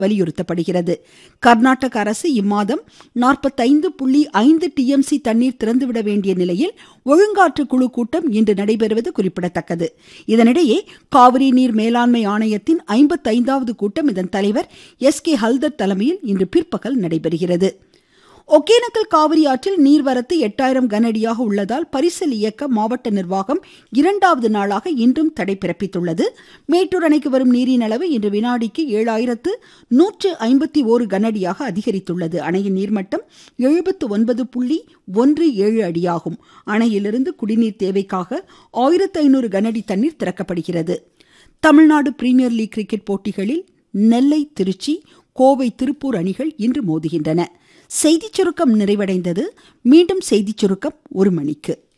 வலியுறுத்தப்படுகிறது கர்நாடக அரசு இம்மாதம் நாற்பத்தைந்து புள்ளி ஐந்து டிஎம்சி தண்ணீர் திறந்துவிட வேண்டிய நிலையில் ஒழுங்காற்று குழு கூட்டம் இன்று நடைபெறுவது குறிப்பிடத்தக்கது இதனிடையே காவிரி நீர் மேலாண்மை ஆணையத்தின் ஐம்பத்தைந்தாவது கூட்டம் இதன் தலைவர் எஸ் கே ஹல்தர் தலைமையில் இன்று பிற்பகல் நடைபெறுகிறது ஒகேனக்கல் காவிரி ஆற்றில் நீர்வரத்து எட்டாயிரம் கனஅடியாக உள்ளதால் பரிசல் இயக்க மாவட்ட நிர்வாகம் இரண்டாவது நாளாக இன்றும் தடை பிறப்பித்துள்ளது மேட்டூர் அணைக்கு வரும் நீரின் அளவு இன்று வினாடிக்கு ஏழாயிரத்து நூற்று ஐம்பத்தி ஓரு கனஅடியாக அதிகரித்துள்ளது அணையின் நீர்மட்டம் எழுபத்து ஒன்பது புள்ளி ஒன்று ஏழு அடியாகும் அணையிலிருந்து குடிநீர் தேவைக்காக ஆயிரத்து ஐநூறு கனஅடி தண்ணீர் திறக்கப்படுகிறது தமிழ்நாடு பிரீமியர் லீக் கிரிக்கெட் போட்டிகளில் நெல்லை திருச்சி கோவை திருப்பூர் அணிகள் இன்று மோதுகின்றன செய்திச் சுருக்கம் நிறைவடைந்தது மீண்டும் செய்திச் சுருக்கம் ஒரு மணிக்கு